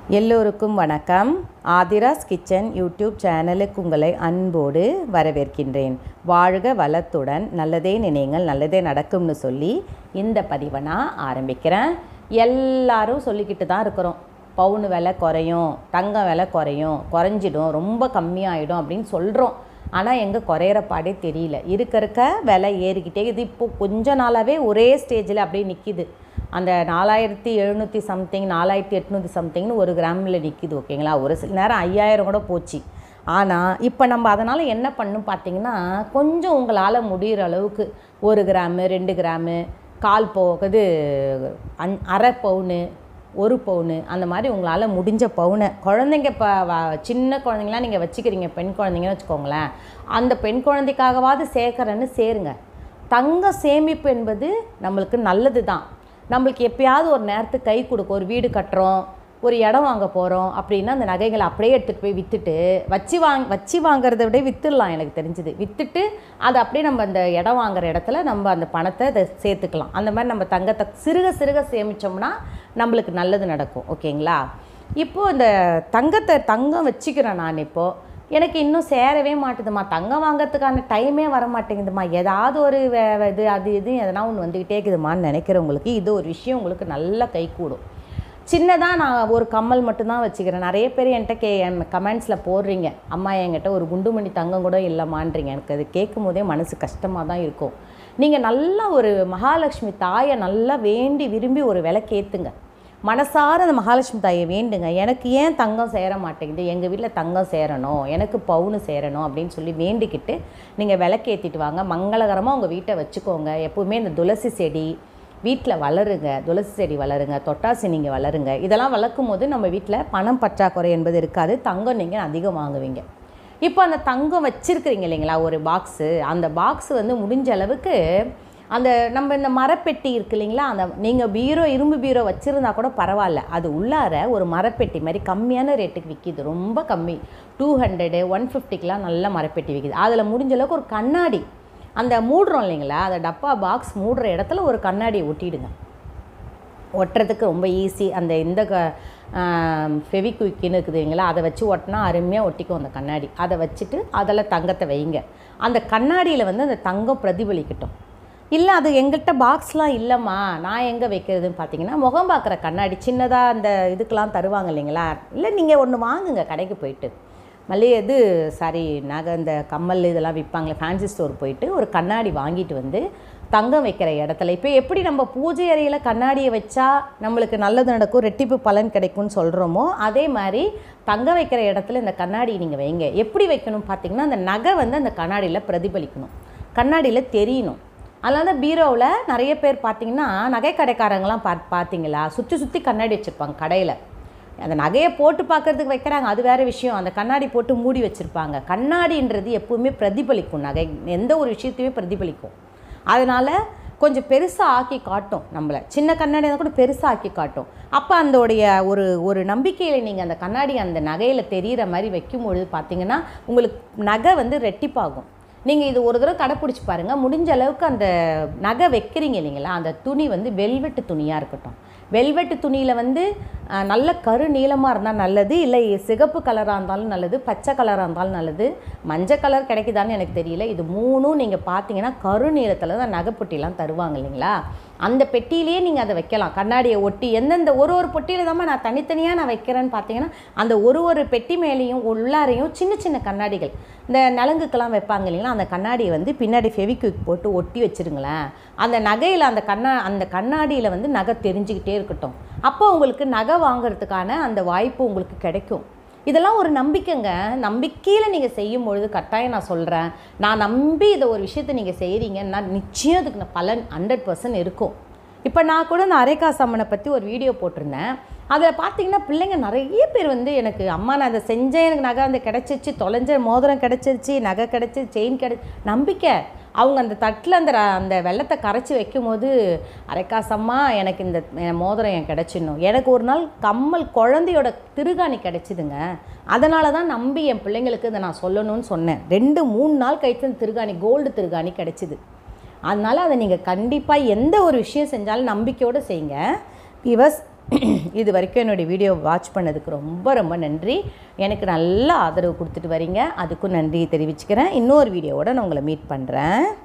எல்லோருக்கும் வணக்கம் Aadhira's kitchen YouTube சேனலுக்கு உங்களை அன்போடு வரவேற்கின்றேன் வாழ்க வளத்துடன் நல்லதே நினைங்கள் நல்லதே நடக்கும்னு சொல்லி இந்த பதிவை நான் ஆரம்பிக்கிறேன் எல்லாரும் சொல்லிக்கிட்டு தான் இருக்கிறோம் பவுன் விலை குறையும் தங்கம் விலை குறையும் குறைஞ்சிடும் ரொம்ப கம்மியாயிடும் அப்படின்னு சொல்கிறோம் ஆனால் எங்கே குறையிற பாடே தெரியல இருக்க இருக்க விலை ஏறிக்கிட்டே இது இப்போ கொஞ்ச நாளாகவே ஒரே ஸ்டேஜில் அப்படியே நிற்கிது அந்த நாலாயிரத்தி எழுநூற்றி சம்திங் நாலாயிரத்தி எட்நூற்றி சம்திங்னு ஒரு கிராமில் நிற்கிது ஓகேங்களா ஒரு சில நேரம் ஐயாயிரம் கூட போச்சு ஆனால் இப்போ நம்ம அதனால் என்ன பண்ணும் பார்த்தீங்கன்னா கொஞ்சம் உங்களால் முடிகிற அளவுக்கு ஒரு கிராமு ரெண்டு கிராமு கால் போ இது அஞ் அரை பவுனு ஒரு பவுனு அந்த மாதிரி உங்களால் முடிஞ்ச பவுனை குழந்தைங்க இப்போ சின்ன குழந்தைங்களாம் நீங்கள் வச்சுக்கிறீங்க பெண் குழந்தைங்கன்னு வச்சுக்கோங்களேன் அந்த பெண் குழந்தைக்காகவாது சேர்க்குறேன்னு சேருங்க தங்க சேமிப்பு என்பது நம்மளுக்கு நல்லது தான் நம்மளுக்கு எப்பயாவது ஒரு நேரத்துக்கு கை கொடுக்கும் ஒரு வீடு கட்டுறோம் ஒரு இடம் வாங்க போகிறோம் அப்படின்னா அந்த நகைகளை அப்படியே எடுத்துகிட்டு போய் விற்றுட்டு வச்சு வாங் வச்சு வாங்குறத விட விற்றுடலாம் எனக்கு தெரிஞ்சுது விற்றுட்டு அதை அப்படியே நம்ம அந்த இடம் வாங்குற இடத்துல நம்ம அந்த பணத்தை அதை சேர்த்துக்கலாம் அந்த மாதிரி நம்ம தங்கத்தை சிறுக சிறுக சேமித்தோம்னா நம்மளுக்கு நல்லது நடக்கும் ஓகேங்களா இப்போது இந்த தங்கத்தை தங்கம் வச்சுக்கிறேன் நான் இப்போது எனக்கு இன்னும் சேரவே மாட்டுதுமா தங்கம் வாங்கிறதுக்கான டைமே வர மாட்டேங்குதுமா ஏதாவது ஒரு வே இது அது இது எதனா ஒன்று வந்துக்கிட்டே இருக்குதுமான்னு நினைக்கிறவங்களுக்கு இது ஒரு விஷயம் உங்களுக்கு நல்லா கை கூடும் சின்னதாக நான் ஒரு கம்மல் மட்டும்தான் வச்சுக்கிறேன் நிறைய பேர் என்கிட்ட கே என் கமெண்ட்ஸில் போடுறீங்க அம்மா என்கிட்ட ஒரு குண்டுமணி தங்கம் கூட இல்லைம்மான்றீங்க எனக்கு அது கேட்கும் போதே மனசு கஷ்டமாக தான் இருக்கும் நீங்கள் நல்லா ஒரு மகாலட்சுமி தாயை நல்லா வேண்டி விரும்பி ஒரு விலைக்கேற்றுங்க மனசார அந்த மகாலட்சுமி தாயை வேண்டுங்க எனக்கு ஏன் தங்கம் சேர மாட்டேங்குது எங்கள் வீட்டில் தங்கம் சேரணும் எனக்கு பவுனு சேரணும் அப்படின்னு சொல்லி வேண்டிக்கிட்டு நீங்கள் விளக்கேற்றிட்டு வாங்க மங்களகரமாக உங்கள் வீட்டை வச்சுக்கோங்க எப்போவுமே இந்த துளசி செடி வீட்டில் வளருங்க துளசி செடி வளருங்க தொட்டாசி நீங்கள் வளருங்க இதெல்லாம் வளர்க்கும் போது நம்ம வீட்டில் பணம் பற்றாக்குறை என்பது இருக்காது தங்கம் நீங்கள் அதிகம் வாங்குவீங்க இப்போ அந்த தங்கம் வச்சுருக்கிறீங்க இல்லைங்களா ஒரு பாக்ஸு அந்த பாக்ஸ் வந்து முடிஞ்ச அளவுக்கு அந்த நம்ம இந்த மரப்பெட்டி இருக்கு இல்லைங்களா அந்த நீங்கள் பீரோ இரும்பு பீரோ வச்சுருந்தா கூட பரவாயில்ல அது உள்ளார ஒரு மரப்பெட்டி மாதிரி கம்மியான ரேட்டுக்கு விற்கிது ரொம்ப கம்மி டூ ஹண்ட்ரடு ஒன் ஃபிஃப்டிக்கெலாம் நல்ல மரப்பெட்டி விற்கிது அதில் முடிஞ்ச அளவுக்கு ஒரு கண்ணாடி அந்த மூடுறோம் இல்லைங்களா அந்த டப்பா பாக்ஸ் மூடுற இடத்துல ஒரு கண்ணாடியை ஒட்டிடுங்க ஒட்டுறதுக்கு ரொம்ப ஈஸி அந்த இந்த க ஃபெவிக்விக்குன்னு இருக்குது இல்லைங்களா அதை வச்சு ஒட்டினா அருமையாக ஒட்டிக்கும் அந்த கண்ணாடி அதை வச்சுட்டு அதில் தங்கத்தை வைங்க அந்த கண்ணாடியில் வந்து அந்த தங்கம் பிரதிபலிக்கட்டும் இல்லை அது எங்கள்கிட்ட பாக்ஸ்லாம் இல்லைம்மா நான் எங்கே வைக்கிறதுன்னு பார்த்தீங்கன்னா முகம் பார்க்குற கண்ணாடி சின்னதாக அந்த இதுக்கெலாம் தருவாங்க இல்லைங்களா இல்லை நீங்கள் ஒன்று வாங்குங்க கடைக்கு போயிட்டு மல்லிகை இது சாரி நகை இந்த கம்மல் இதெல்லாம் விற்பாங்களே ஃபேன்சி ஸ்டோர் போயிட்டு ஒரு கண்ணாடி வாங்கிட்டு வந்து தங்கம் வைக்கிற இடத்துல இப்போ எப்படி நம்ம பூஜை அறையில் கண்ணாடியை வச்சா நம்மளுக்கு நல்லது நடக்கும் ரெட்டிப்பு பலன் கிடைக்கும்னு சொல்கிறோமோ அதே மாதிரி தங்கம் வைக்கிற இடத்துல இந்த கண்ணாடி நீங்கள் வைங்க எப்படி வைக்கணும் பார்த்தீங்கன்னா அந்த நகை வந்து அந்த கண்ணாடியில் பிரதிபலிக்கணும் கண்ணாடியில் தெரியணும் அதனால தான் பீரோவில் நிறைய பேர் பார்த்தீங்கன்னா நகை கடைக்காரங்களாம் பா பார்த்தீங்களா சுற்றி சுற்றி கண்ணாடி வச்சுருப்பாங்க கடையில் அந்த நகையை போட்டு பார்க்கறதுக்கு வைக்கிறாங்க அது வேறு விஷயம் அந்த கண்ணாடி போட்டு மூடி வச்சுருப்பாங்க கண்ணாடின்றது எப்பவுமே பிரதிபலிக்கும் நகை எந்த ஒரு விஷயத்தையுமே பிரதிபலிக்கும் அதனால் கொஞ்சம் பெருசாக ஆக்கி காட்டும் நம்மளை சின்ன கண்ணாடி இருந்தால் கூட பெருசாக ஆக்கி காட்டும் அப்போ அந்தோடைய ஒரு ஒரு நம்பிக்கையில் நீங்கள் அந்த கண்ணாடி அந்த நகையில் தெரிகிற மாதிரி வைக்கும்பொழுது பார்த்தீங்கன்னா உங்களுக்கு நகை வந்து ரெட்டிப்பாகும் நீங்கள் இது ஒரு தடவை கடைப்பிடிச்சி பாருங்கள் முடிஞ்ச அளவுக்கு அந்த நகை வைக்கிறீங்க இல்லைங்களா அந்த துணி வந்து வெல்வெட்டு துணியாக இருக்கட்டும் வெல்வெட்டு துணியில் வந்து நல்ல கரு நீளமாக இருந்தால் நல்லது இல்லை சிகப்பு கலராக இருந்தாலும் நல்லது பச்சை கலராக இருந்தாலும் நல்லது மஞ்சள் கலர் கிடைக்குதான்னு எனக்கு தெரியல இது மூணும் நீங்கள் பார்த்தீங்கன்னா கரு நீளத்தில் தான் நகைப்பொட்டிலாம் தருவாங்க இல்லைங்களா அந்த பெட்டியிலேயே நீங்கள் அதை வைக்கலாம் கண்ணாடியை ஒட்டி எந்தெந்த ஒரு ஒரு பொட்டியில் தான் நான் தனித்தனியாக நான் வைக்கிறேன்னு பார்த்தீங்கன்னா அந்த ஒரு ஒரு பெட்டி மேலேயும் உள்ளாரையும் சின்ன சின்ன கண்ணாடிகள் இந்த நலங்குக்கெல்லாம் வைப்பாங்க இல்லைங்களா அந்த கண்ணாடியை வந்து பின்னாடி ஃபெவிக்விக் போட்டு ஒட்டி வச்சுருங்களேன் அந்த நகையில் அந்த கண்ணா அந்த கண்ணாடியில் வந்து நகை தெரிஞ்சுக்கிட்டே இருக்கட்டும் அப்போ உங்களுக்கு நகை வாங்குறதுக்கான அந்த வாய்ப்பு உங்களுக்கு கிடைக்கும் இதெல்லாம் ஒரு நம்பிக்கைங்க நம்பிக்கையில் நீங்கள் செய்யும் பொழுது கட்டாயம் நான் சொல்கிறேன் நான் நம்பி இதை ஒரு விஷயத்தை நீங்கள் செய்கிறீங்கன்னா நிச்சயம் அதுக்கு பலன் ஹண்ட்ரட் பர்சன்ட் இருக்கும் இப்போ நான் கூட இந்த அரைக்காசு அம்மனை பற்றி ஒரு வீடியோ போட்டிருந்தேன் அதில் பார்த்தீங்கன்னா பிள்ளைங்க நிறைய பேர் வந்து எனக்கு அம்மா நான் அதை செஞ்சேன் எனக்கு நகை அந்த கிடச்சிருச்சு தொலைஞ்ச மோதிரம் கிடச்சிருச்சு நகை கிடச்சி செயின் கிட நம்பிக்கை அவங்க அந்த தட்டில் அந்த அந்த வெள்ளத்தை கரைச்சி வைக்கும் போது அரைக்காசம்மா எனக்கு இந்த மோதிரம் என் கிடச்சிடணும் எனக்கு ஒரு நாள் கம்மல் குழந்தையோட திருகாணி கிடச்சிதுங்க அதனால தான் நம்பி என் பிள்ளைங்களுக்கு இதை நான் சொல்லணும்னு சொன்னேன் ரெண்டு மூணு நாள் கழித்து அந்த திருகாணி கோல்டு திருகாணி கிடச்சிது அதனால் அதை நீங்கள் கண்டிப்பாக எந்த ஒரு விஷயம் செஞ்சாலும் நம்பிக்கையோடு செய்யுங்க விவஸ் இது வரைக்கும் என்னுடைய வீடியோ வாட்ச் பண்ணதுக்கு ரொம்ப ரொம்ப நன்றி எனக்கு நல்ல ஆதரவு கொடுத்துட்டு வரீங்க அதுக்கும் நன்றி தெரிவிச்சுக்கிறேன் இன்னொரு வீடியோவோட நான் உங்களை மீட் பண்ணுறேன்